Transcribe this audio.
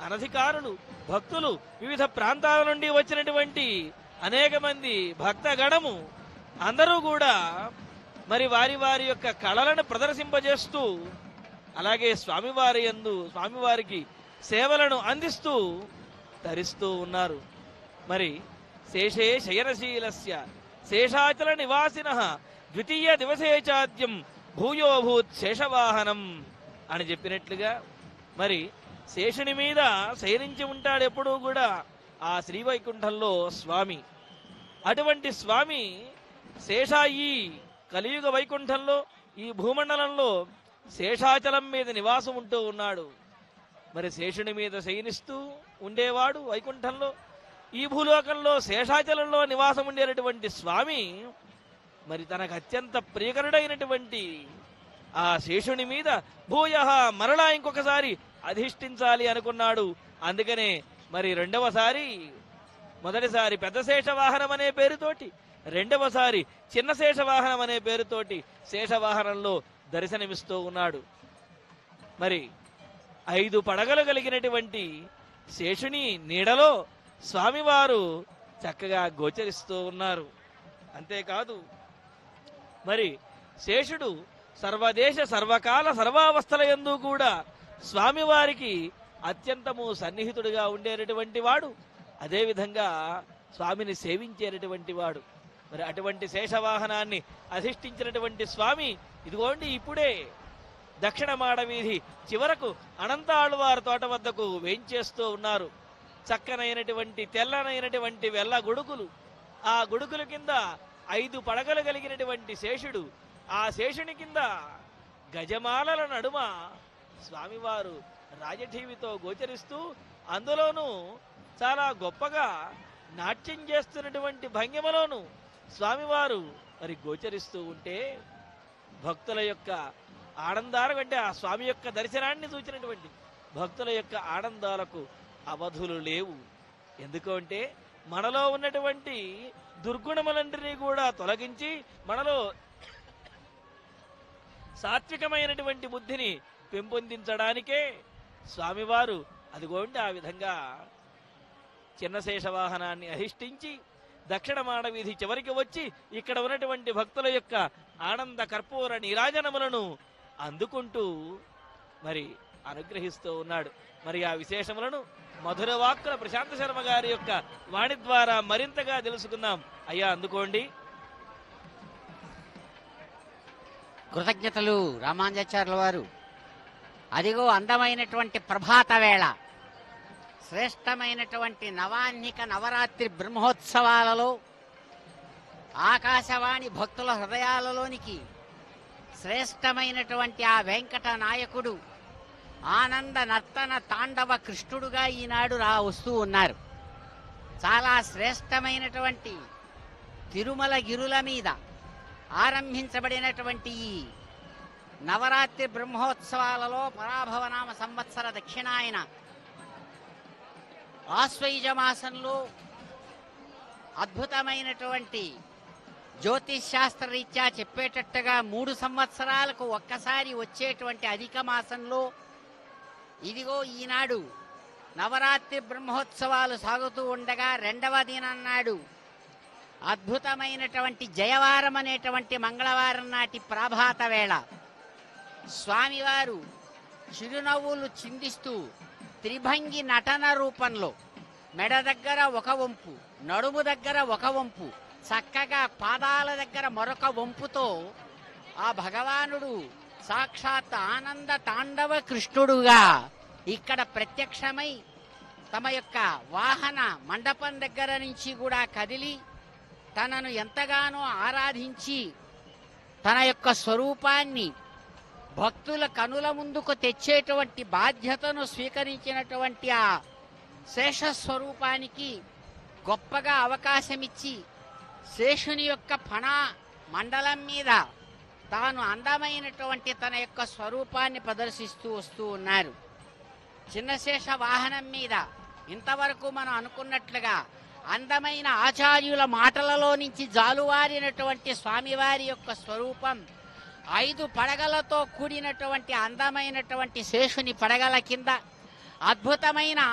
అనధికారులు భక్తులు వివిధ ప్రాంతాల నుండి వచ్చినటువంటి అనేక మంది భక్త గణము అందరూ కూడా మరి వారి వారి యొక్క కళలను ప్రదర్శింపజేస్తూ అలాగే స్వామివారి యందు స్వామివారికి సేవలను అందిస్తూ ధరిస్తూ ఉన్నారు మరి శేషే శయనశీలస్య శేషాచల నివాసిన ద్వితీయ దివసే చాద్యం భూయోభూత్ శేషవాహనం అని చెప్పినట్లుగా మరి శేషుని మీద శయనించి ఉంటాడు ఎప్పుడూ కూడా ఆ శ్రీవైకుంఠంలో స్వామి అటువంటి స్వామి శేషాయి కలియుగ వైకుంఠంలో ఈ భూమండలంలో శేషాచలం మీద నివాసం ఉంటూ ఉన్నాడు మరి శేషుని మీద శయనిస్తూ ఉండేవాడు వైకుంఠంలో ఈ భూలోకంలో శేషాచలంలో నివాసం ఉండేటటువంటి స్వామి మరి తనకు అత్యంత ప్రియకరుడైనటువంటి ఆ శేషుని మీద భూయ మరలా ఇంకొకసారి అధిష్ఠించాలి అనుకున్నాడు అందుకనే మరి రెండవసారి మొదటిసారి పెద్ద శేషవాహనం అనే పేరుతోటి రెండవసారి చిన్న శేషవాహనం అనే పేరుతోటి శేషవాహనంలో దర్శనమిస్తూ ఉన్నాడు మరి ఐదు పడగలు కలిగినటువంటి శేషుని నీడలో స్వామివారు చక్కగా గోచరిస్తూ ఉన్నారు అంతేకాదు మరి శేషుడు సర్వదేశ సర్వకాల సర్వావస్థల యందు కూడా స్వామివారికి అత్యంతము సన్నిహితుడిగా ఉండేటటువంటి వాడు అదేవిధంగా స్వామిని సేవించేటటువంటి వాడు మరి అటువంటి శేషవాహనాన్ని అధిష్ఠించినటువంటి స్వామి ఇదిగోండి ఇప్పుడే దక్షిణ మాడవీధి చివరకు అనంత ఆళ్వారు తోట వద్దకు వేంచేస్తూ ఉన్నారు చక్కనైనటువంటి తెల్లనైనటువంటి వెల్ల గొడుగులు ఆ గొడుగుల కింద ఐదు పడగలు కలిగినటువంటి శేషుడు ఆ శేషుని కింద గజమాలల నడుమ స్వామివారు రాజఠీవితో గోచరిస్తూ అందులోనూ చాలా గొప్పగా నాట్యం చేస్తున్నటువంటి భంగిమలోను స్వామివారు మరి గోచరిస్తూ ఉంటే భక్తుల యొక్క ఆనందాలు అంటే ఆ స్వామి యొక్క దర్శనాన్ని సూచినటువంటి భక్తుల యొక్క ఆనందాలకు అవధులు లేవు ఎందుకు అంటే మనలో ఉన్నటువంటి దుర్గుణములన్నిటినీ కూడా తొలగించి మనలో సాత్వికమైనటువంటి బుద్ధిని పెంపొందించడానికే స్వామివారు అదిగోండి ఆ విధంగా చిన్న శేషవాహనాన్ని అధిష్ఠించి దక్షిణ మాడవీధి చివరికి వచ్చి ఇక్కడ ఉన్నటువంటి భక్తుల యొక్క ఆనంద కర్పూర నీరాజనములను అందుకుంటూ మరి అనుగ్రహిస్తూ ఉన్నాడు మరి ఆ విశేషములను మధుర వాక్కుల ప్రశాంత శర్మ గారి యొక్క వాణి ద్వారా మరింతగా తెలుసుకుందాం అయ్యా అందుకోండి కృతజ్ఞతలు రామాంజాచార్యుల వారు అదిగో అందమైనటువంటి ప్రభాత వేళ శ్రేష్టమైనటువంటి నవాన్నిక నవరాత్రి బ్రహ్మోత్సవాలలో ఆకాశవాణి భక్తుల హృదయాలలోనికి శ్రేష్టమైనటువంటి ఆ వెంకట నాయకుడు ఆనంద నర్తన తాండవ కృష్ణుడుగా ఈనాడు రా వస్తూ ఉన్నారు చాలా శ్రేష్టమైనటువంటి తిరుమల గిరుల మీద ఆరంభించబడినటువంటి ఈ నవరాత్రి బ్రహ్మోత్సవాలలో పరాభవనామ సంవత్సర దక్షిణాయన ఆశ్వయుజ మాసంలో అద్భుతమైనటువంటి జ్యోతిష్ శాస్త్ర రీత్యా చెప్పేటట్టుగా మూడు సంవత్సరాలకు ఒక్కసారి వచ్చేటువంటి అధిక మాసంలో ఇదిగో ఈనాడు నవరాత్రి బ్రహ్మోత్సవాలు సాగుతూ ఉండగా రెండవ దినం నాడు అద్భుతమైనటువంటి జయవారం అనేటువంటి మంగళవారం నాటి ప్రభాత వేళ స్వామివారు చిరునవ్వులు చిందిస్తూ త్రిభంగి నటన రూపంలో మెడ దగ్గర ఒక వంపు నడుము దగ్గర ఒక వంపు చక్కగా పాదాల దగ్గర మరొక వంపుతో ఆ భగవానుడు సాక్షాత్ ఆనంద తాండవ కృష్ణుడుగా ఇక్కడ ప్రత్యక్షమై తమ యొక్క వాహన మండపం దగ్గర నుంచి కూడా కదిలి తనను ఎంతగానో ఆరాధించి తన యొక్క స్వరూపాన్ని భక్తుల కనుల ముందుకు తెచ్చేటువంటి బాధ్యతను స్వీకరించినటువంటి ఆ శేష స్వరూపానికి గొప్పగా అవకాశమిచ్చి శేషుని యొక్క ఫణ మండలం మీద తాను అందమైనటువంటి తన యొక్క స్వరూపాన్ని ప్రదర్శిస్తూ వస్తూ ఉన్నారు చిన్నశేష వాహనం మీద ఇంతవరకు మనం అనుకున్నట్లుగా అందమైన ఆచార్యుల మాటలలో నుంచి జాలువారినటువంటి స్వామివారి యొక్క స్వరూపం ఐదు పడగలతో కూడినటువంటి అందమైనటువంటి శేషుని పడగల కింద అద్భుతమైన